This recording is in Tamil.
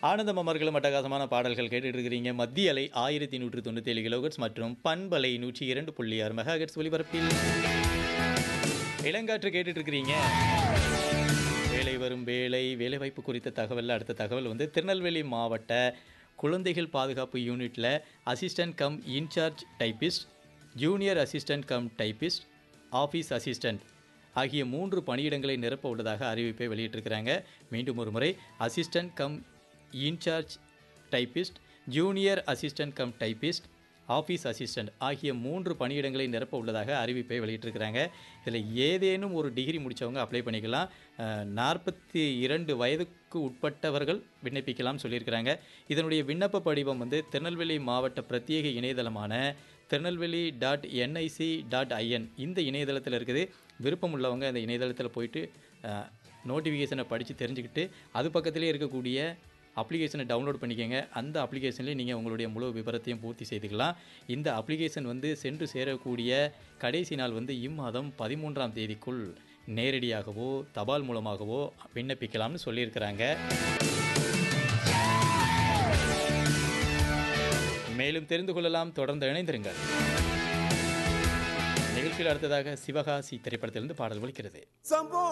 ஆனந்தம் அமர்களும் அட்டகாசமான பாடல்கள் கேட்டுட்டு இருக்கிறீங்க மத்திய அலை ஆயிரத்தி நூற்று தொண்ணூற்றி ஏழு கிலோகட்ஸ் மற்றும் பண்பலை நூற்றி இரண்டு புள்ளி ஆறு மெகாஹெட்ஸ் ஒலிபரப்பில் இளங்காற்று கேட்டுட்டு இருக்கிறீங்க வேலை வரும் வேலை வேலைவாய்ப்பு குறித்த தகவல் அடுத்த தகவல் வந்து திருநெல்வேலி மாவட்ட குழந்தைகள் பாதுகாப்பு யூனிட்டில் assistant cum incharge typist junior assistant cum typist office assistant ஆகிய மூன்று பணியிடங்களை நிரப்ப உள்ளதாக அறிவிப்பை வெளியிட்டிருக்கிறாங்க மீண்டும் ஒரு முறை assistant cum incharge typist junior assistant cum typist office assistant ஆகிய மூன்று பணியிடங்களை நிரப்ப உள்ளதாக அறிவிப்பை வெளியிட்டிருக்கிறாங்க இதில் ஏதேனும் ஒரு டிகிரி முடித்தவங்க அப்ளை பண்ணிக்கலாம் நாற்பத்தி இரண்டு வயதுக்கு உட்பட்டவர்கள் விண்ணப்பிக்கலாம்னு சொல்லியிருக்கிறாங்க இதனுடைய விண்ணப்ப படிவம் வந்து திருநெல்வேலி மாவட்ட பிரத்யேக இணையதளமான Tirunelveli dot N I C dot I N இந்த இணையதளத்தில் இருக்குது விருப்பம் உள்ளவங்க அந்த இணையதளத்தில் போயிட்டு நோட்டிஃபிகேஷனை படித்து தெரிஞ்சுக்கிட்டு அது பக்கத்திலே இருக்கக்கூடிய அப்ளிகேஷனை டவுன்லோட் பண்ணிக்கோங்க அந்த அப்ளிகேஷன்லேயே நீங்கள் உங்களுடைய முழு விவரத்தையும் பூர்த்தி செய்துக்கலாம் இந்த அப்ளிகேஷன் வந்து சென்று சேரக்கூடிய கடைசி நாள் வந்து இம்மாதம் பதிமூன்றாம் தேதிக்குள் நேரடியாகவோ தபால் மூலமாகவோ விண்ணப்பிக்கலாம்னு சொல்லியிருக்கிறாங்க மேலும் தெரிந்து கொள்ளலாம் தொடர்ந்து இணைந்திருங்கள் நிகழ்ச்சியில் அடுத்ததாக சிவகாசி திரைப்படத்திலிருந்து பாடல் ஒலிக்கிறது சம்போ